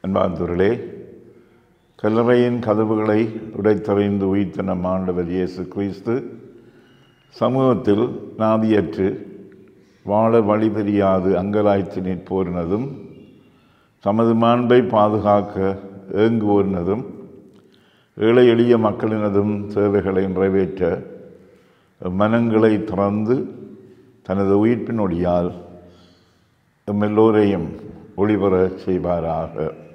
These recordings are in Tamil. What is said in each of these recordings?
அன்பார்ந்தவர்களே கல்லறையின் கதவுகளை உடைத்தறிந்து உயிர்த்த நம் ஆண்டவர் இயேசு கிறிஸ்து சமூகத்தில் நாதியற்று வாழ வழி தெரியாது அங்கலாய்த்து நிற்போரினதும் தமது மாண்பை பாதுகாக்க ஏங்குவோரினதும் ஏழை எளிய மக்களினதும் தேவைகளை நிறைவேற்ற மனங்களை திறந்து தனது உயிர்ப்பினொடியால் எம் எல்லோரையும் ஒளிபெற செய்வாராக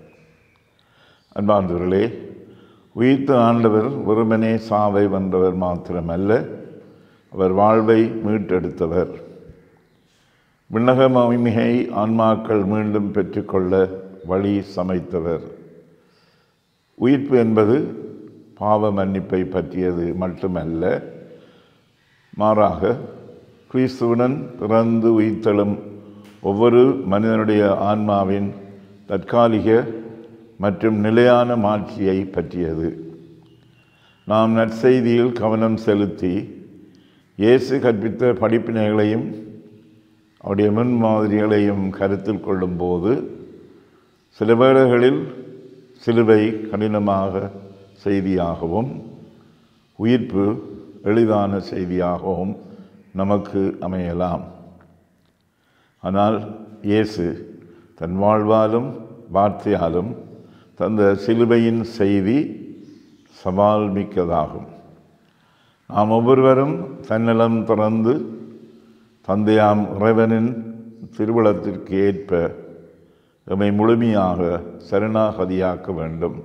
அன்பார்ந்தவர்களே உயிர்த்த ஆண்டவர் வெறுமனே சாவை வென்றவர் மாத்திரமல்ல அவர் வாழ்வை மீட்டெடுத்தவர் விண்ணக மகிமையை ஆன்மாக்கள் மீண்டும் பெற்றுக்கொள்ள வழி சமைத்தவர் உயிர்ப்பு என்பது பாவ மன்னிப்பை பற்றியது மட்டுமல்ல மாறாக கிறிஸ்துவுடன் பிறந்து உயிர்த்தெழும் ஒவ்வொரு மனிதனுடைய ஆன்மாவின் தற்காலிக மற்றும் நிலையான மாட்சியை பற்றியது நாம் நற்செய்தியில் கவனம் செலுத்தி இயேசு கற்பித்த படிப்பினைகளையும் அவருடைய முன்மாதிரிகளையும் கருத்தில் கொள்ளும்போது சில வேளைகளில் சிலுவை கடினமாக செய்தியாகவும் உயிர்ப்பு எளிதான செய்தியாகவும் நமக்கு அமையலாம் ஆனால் இயேசு தன் வாழ்வாலும் வார்த்தையாலும் தந்த சிலுவையின் செய்தி சவால் மிக்கதாகும் நாம் ஒவ்வொருவரும் தன்னலம் திறந்து தந்தையாம் இறைவனின் திருவிழத்திற்கு ஏற்ப எம்மை முழுமையாக சரணாகதியாக்க வேண்டும்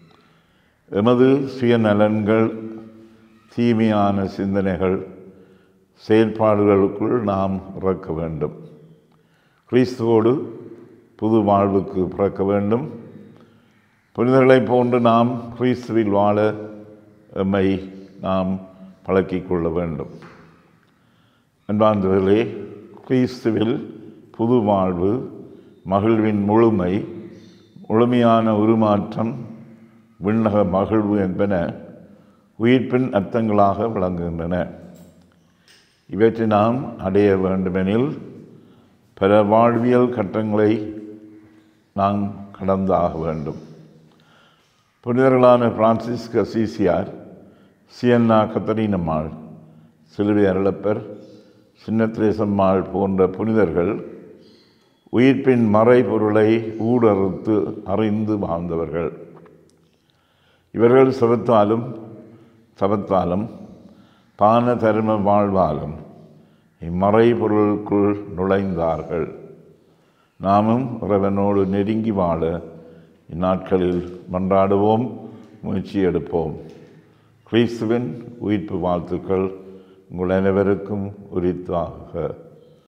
எமது சுயநலன்கள் தீமையான சிந்தனைகள் செயல்பாடுகளுக்குள் நாம் இறக்க வேண்டும் கிறிஸ்துவோடு புது வாழ்வுக்கு பிறக்க வேண்டும் புனிதர்களைப் போன்று நாம் கிறிஸ்துவில் வாழ எம்மை நாம் பழக்கிக் கொள்ள வேண்டும் அன்பார்ந்தவர்களே கிறிஸ்துவில் புது வாழ்வு மகிழ்வின் முழுமை முழுமையான உருமாற்றம் விண்ணக மகிழ்வு என்பன உயிர்ப்பின் அர்த்தங்களாக விளங்குகின்றன இவற்றை நாம் அடைய வேண்டுமெனில் பல வாழ்வியல் கட்டங்களை நாம் கடந்தாக வேண்டும் புனிதர்களான பிரான்சிஸ் கசீசியார் சியன்னா கத்தரீனம்மாள் சிலுவை அருளப்பர் சின்னத்திரேசம்மாள் போன்ற புனிதர்கள் உயிர்ப்பின் மறைபொருளை ஊடறுத்து அறிந்து வாழ்ந்தவர்கள் இவர்கள் சபத்தாலும் சபத்தாலும் பான தர்ம வாழ்வாலும் இம்மறைபொருளுக்குள் நுழைந்தார்கள் நாமும் இறைவனோடு நெருங்கி வாழ இந்நாட்களில் மன்றாடுவோம் முயற்சி எடுப்போம் கிறிஸ்துவின் உயிர்ப்பு வாழ்த்துக்கள் உங்கள் அனைவருக்கும் உரித்தாக